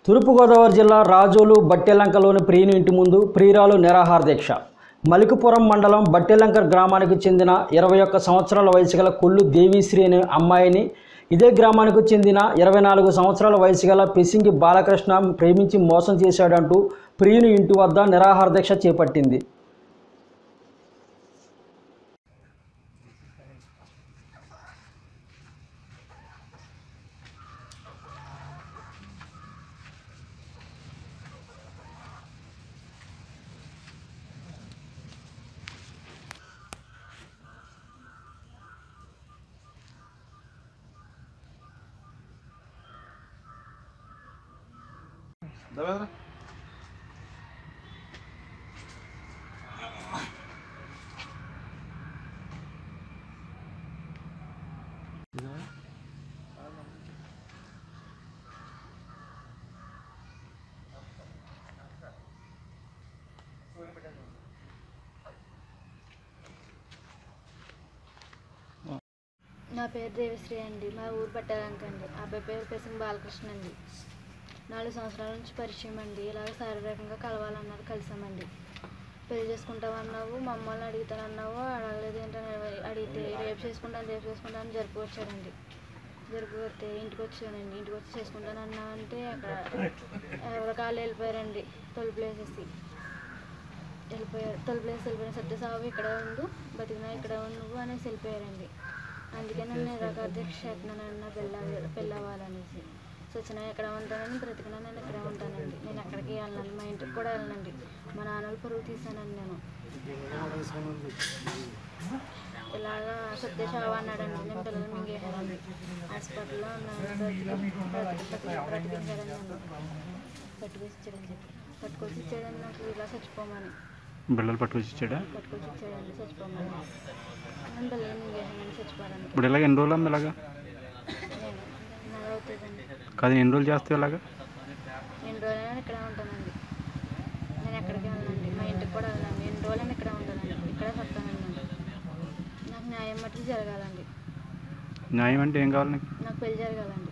తూర్పుగోదావరి జిల్లా రాజోలు బట్టెలంకలోని ప్రియుని ఇంటి ముందు ప్రియురాలు నిరాహార దీక్ష మలికిపురం మండలం బట్టెలంక గ్రామానికి చెందిన ఇరవై ఒక్క సంవత్సరాల వయసు గల కొల్లు దేవిశ్రీ అనే అమ్మాయిని ఇదే గ్రామానికి చెందిన ఇరవై నాలుగు సంవత్సరాల వయసు గల పిసింగి బాలకృష్ణ ప్రేమించి మోసం చేశాడంటూ ప్రియుని ఇంటి వద్ద నిరాహార దీక్ష చేపట్టింది Давай, నా పేరు దేవిశ్రీ అండి మా ఊరు పట్టాలంక అండి అబ్బాయి పేరు పెసింగ్ బాలకృష్ణ అండి నాలుగు సంవత్సరాల నుంచి పరిచయం అండి ఇలాగ శారీరకంగా కలవాలన్నారు కలిసామండి పెళ్లి చేసుకుంటామన్నావు మమ్మల్ని అడుగుతానన్నావు అడగలేదు ఏంటని అడిగితే రేపు చేసుకుంటాను రేపు చేసుకుంటాను జరుపు వచ్చాడండి జరుపు వస్తే ఇంటికి వచ్చానండి ఇంటికి వచ్చి చేసుకుంటానన్నా అంటే అక్కడ ఎవరి కాళ్ళు వెళ్ళిపోయారండి తలుపులు వేసేసి వెళ్ళిపోయారు తలుపులు వేసి వెళ్ళిపోయిన సత్యసాగు ఇక్కడ ఉండు బతికినా ఇక్కడ ఉండు నువ్వు అనేసి వెళ్ళిపోయారండి అందుకే నన్ను నిరాకార్దీక్ష చేస్తున్నానన్న పెళ్ళ పెళ్ళవ్వాలనేసి సచిన ఎక్కడ ఉంటానని బ్రతికినా నేను ఇక్కడే ఉంటానండి నేను ఎక్కడికి వెళ్ళను మా ఇంటికి కూడా వెళ్ళనండి మా నాన్నలు పరువు తీసానండి నేను ఇలాగా సత్యశావ అన్నాడండి నేను పిల్లలు మింగేసానండి హాస్పిటల్లో ఉన్నాను బ్రతికించాడని నన్ను పట్టుకొచ్చి ఇచ్చాడని చెప్పి పట్టుకొచ్చి ఇచ్చాడని నాకు ఇలా చచ్చిపోమని బిళ్ళలు పట్టుకొచ్చి ఇచ్చాడా పట్టుకొచ్చి ఇచ్చాడండి చచ్చిపోమని నేను పిల్లలు మింగేసానండి చచ్చిపోవడానికి ఇప్పుడు ఇలాగ ఎన్ని రోజులు అమ్మ ఇలాగా నేను నెల అవుతుందండి కాదు ఎన్ని రోజులు చేస్తావు ఇలాగా ఎన్ని రోజులైనా ఇక్కడే ఉంటానండి నేను ఎక్కడికి వెళ్ళనండి మా ఇంటికి కూడా వెళ్ళండి ఎన్ని రోజులైనా ఇక్కడే ఉంటానండి ఇక్కడే వస్తానండి నాకు న్యాయం మట్టుకు జరగాలండి న్యాయం అంటే ఏం కావాలి నీకు నాకు పెళ్లి జరగాలండి